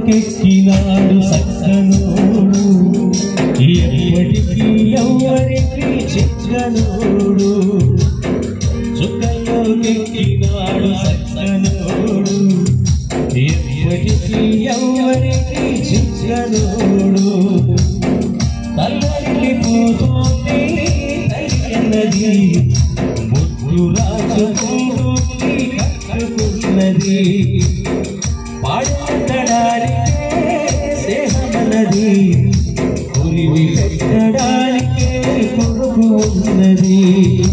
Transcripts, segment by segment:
సుఖంలోకెక్కినాడు సక్కనోడు ఎప్పటికీ ఎవరికి చిక్కనోడు సుఖంలోకెక్కినాడు సక్కనోడు ఎప్పటికీ ఎవరికి చిక్కనోడు తల్లడిల్లిపోతుంది తల్లి ముద్దు రాజుకుంటుంది కట్టుకున్నది పాడడానికే స్నేహమన్నది ఉరివి పెట్టడానికే కొడుకు ఉన్నది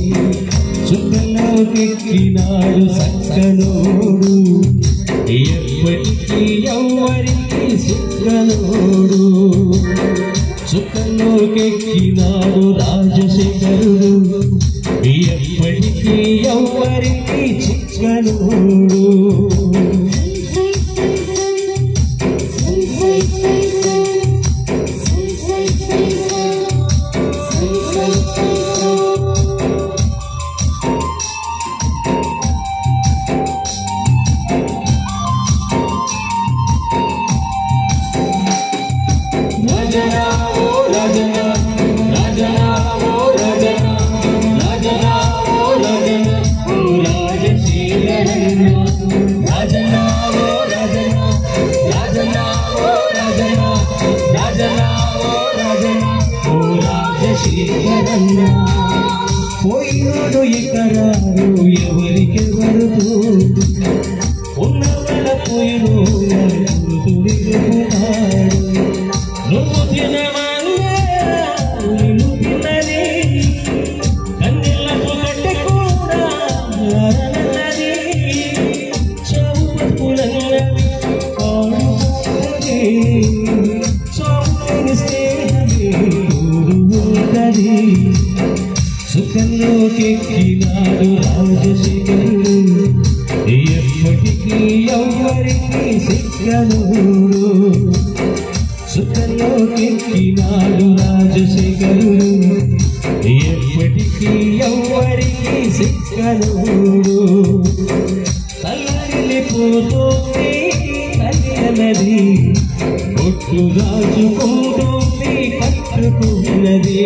చుక్కలోకెక్కినాడు సక్కనోడు ఎప్పటికీ ఎవ్వరికి సుక్కనోడు చుక్కలోకెక్కినాడు రాజశేఖరుడు ఎప్పటికీ ఎవ్వరికి చిక్కనోడు రాజనా ఓ రాజనా రాజనా ఓ రాజనా రాజనా ఓ రాజనా ఓ రాజశేఖరన్న రాజనా ఓ రాజనా రాజనా ఓ రాజనా రాజనా ఓ రాజనా ఓ రాజశేఖరన్న పోయినాడు ఇకరారు ఎవరికెవరు ఉన్నవాళ్ళ పోయిను గుర్తుడిగున్నాడు నువ్వు తినమన్నా నిన్ను తిన్నది కన్నెలకు కట్టె కూడా అరనన్నది చౌపులన్నవి కాడుతుంది చౌపని స్నేహమే కోరుతుంది సుఖంలోకెక్కినాడు రాజశేఖరుడు ఎప్పటికీ ఎవ్వరికి సిక్కనూడు సుఖంలోకెక్కినాడు రాజశేఖరుడు ఎప్పటికీ ఎవ్వరికి సిక్కనూడు తల్లడిల్లిపోతుంది కళ్యాణది ఒట్టు రాజుకుంటుంది కట్టుకున్నది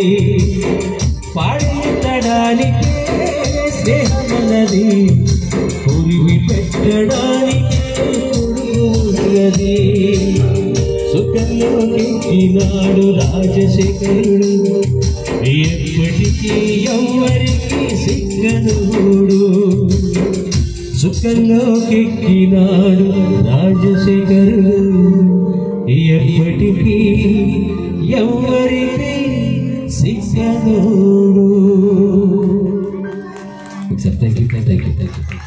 పాడించడానికి స్నేహమన్నది పురివి పెట్టడానికి కొడుకున్నది సుఖంలోకెక్కినాడు రాజశేఖరుడు ఎప్పటికీ ఎవ్వరికి సిగ్గనుడు సుఖంలోకెక్కినాడు రాజశేఖరుడు ఎప్పటికీ ఎవరికి సిగ్గనుడు Except thank you, thank you, thank you.